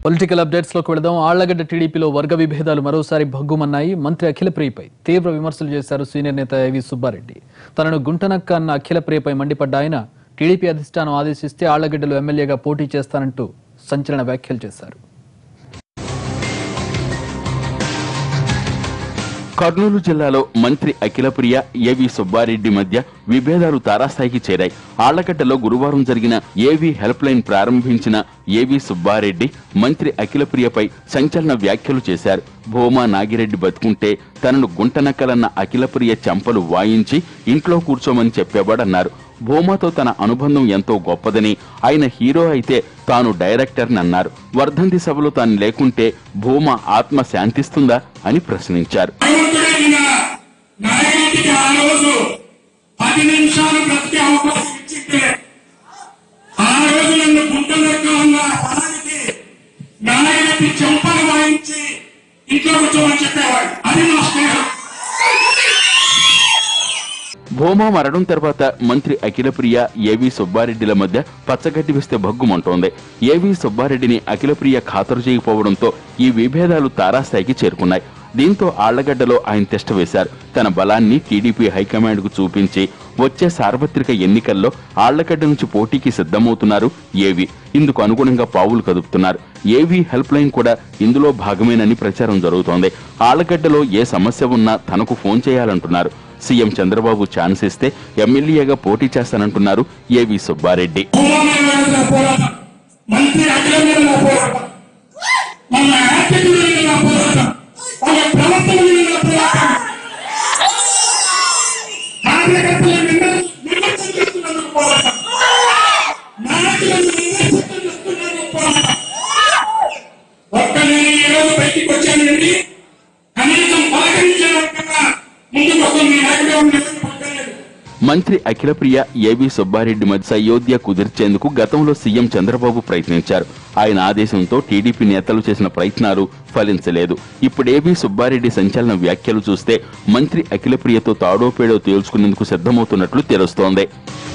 political updates లోకి వెళదాం ఆళ్లగడ్డ టీడీపీలో వర్గ విభేదాలు మరోసారి భగ్గుమన్నాయి మంత్రి అఖిలప్రియపై తీవ్ర విమర్శలు చేశారు సీనియర్ నేత ఏవి సుబ్బారెడ్డి తనను గుంటనక్క అన్న అఖిలప్రియపై మండిపడ్డ ఆయన టీడీపీ అధిష్టానం ఆదేశిస్తే ఆళ్లగడ్డలో ఎమ్మెల్యేగా పోటీ చేస్తానంటూ సంచలన వ్యాఖ్యలు చేశారు కర్నూలు జిల్లాలో మంత్రి అఖిలప్రియ ఏవి సుబ్బారెడ్డి మధ్య విభేదాలు తారాస్థాయికి చేరాయి ఆళ్లగడ్డలో గురువారం జరిగిన ఏవి హెల్ప్ లైన్ ప్రారంభించిన ఏవి సుబ్బారెడ్డి మంత్రి అఖిలప్రియపై సంచలన వ్యాఖ్యలు చేశారు భూమా నాగిరెడ్డి బతుకుంటే తనను గుంటనక్కలన్న అఖిలప్రియ చెంపలు వాయించి ఇంట్లో కూర్చోమని చెప్పేవాడన్నారు భూమాతో తన అనుబంధం ఎంతో గొప్పదని ఆయన హీరో అయితే తాను డైరెక్టర్ అన్నారు వర్ధంతి సభలో తాను లేకుంటే భూమ ఆత్మ శాంతిస్తుందా అని ప్రశ్నించారు భగవంతుడైన నాయకుడికి ఆ రోజు పది నిమిషాలు బ్రతికే అవకాశం ఇచ్చింటే ఆ రోజు నన్ను గుంటలెక్క ఉన్న పదానికి నాయకుడి చెంపలు వాయించి ఇంట్లో కూర్చోమని చెప్పేవాడు అది నా స్నేహం భూమా మరణం తర్వాత మంత్రి అఖిలప్రియ ఏవి సుబ్బారెడ్డిల మధ్య పచ్చగడ్డి వేస్తే భగ్గుమంటోంది ఏవి సుబ్బారెడ్డిని అఖిలప్రియ ఖాతరు చేయకపోవడంతో ఈ విభేదాలు తారాస్థాయికి చేరుకున్నాయి దీంతో ఆళ్లగడ్డలో ఆయన తిష్ట వేశారు తన బలాన్ని టీడీపీ హైకమాండ్కు చూపించి వచ్చే సార్వత్రిక ఎన్నికల్లో ఆళ్లగడ్డ నుంచి పోటీకి సిద్ధమవుతున్నారు ఏవి ఇందుకు అనుగుణంగా పావులు కదుపుతున్నారు ఏవి హెల్ప్ లైన్ కూడా ఇందులో భాగమేనని ప్రచారం జరుగుతోంది ఆళ్లగడ్డలో ఏ సమస్య ఉన్నా తనకు ఫోన్ చేయాలంటున్నారు సీఎం చంద్రబాబు ఛాన్స్ ఇస్తే ఎమ్మెల్యేగా పోటీ చేస్తానంటున్నారు ఏవి సుబ్బారెడ్డి భూమి మీద నా పోరాటం మంత్రి అఖిల మీద నా పోరాటం మన యాటిట్యూడ్ మీద నా పోరాటం మన ప్రవర్తన మీద నా పోరాటం కార్యకర్తల విమర్శ- విమర్శలు చేస్తున్నందుకు పోరాటం నాయకులను విమర్శలు చేస్తున్నందుకు పోరాటం ఒక్క నేను ఈ రోజు బయటికి వచ్చానండి కనీసం పలకరించే రకంగా ముందుకు వస్తుంది మీ నాయకుడే ఉండేది పక్కలేదు మంత్రి అఖిలప్రియ ఏవి సుబ్బారెడ్డి మధ్య అయోధ్య కుదిర్చేందుకు గతంలో సీఎం చంద్రబాబు ప్రయత్నించారు ఆయన ఆదేశంతో టీడీపీ నేతలు చేసిన ప్రయత్నాలు ఫలించలేదు ఇప్పుడు ఏవి సుబ్బారెడ్డి సంచలన వ్యాఖ్యలు చూస్తే మంత్రి అఖిలప్రియతో తాడోపేడో తేల్చుకునేందుకు సిద్ధమవుతున్నట్లు తెలుస్తోంది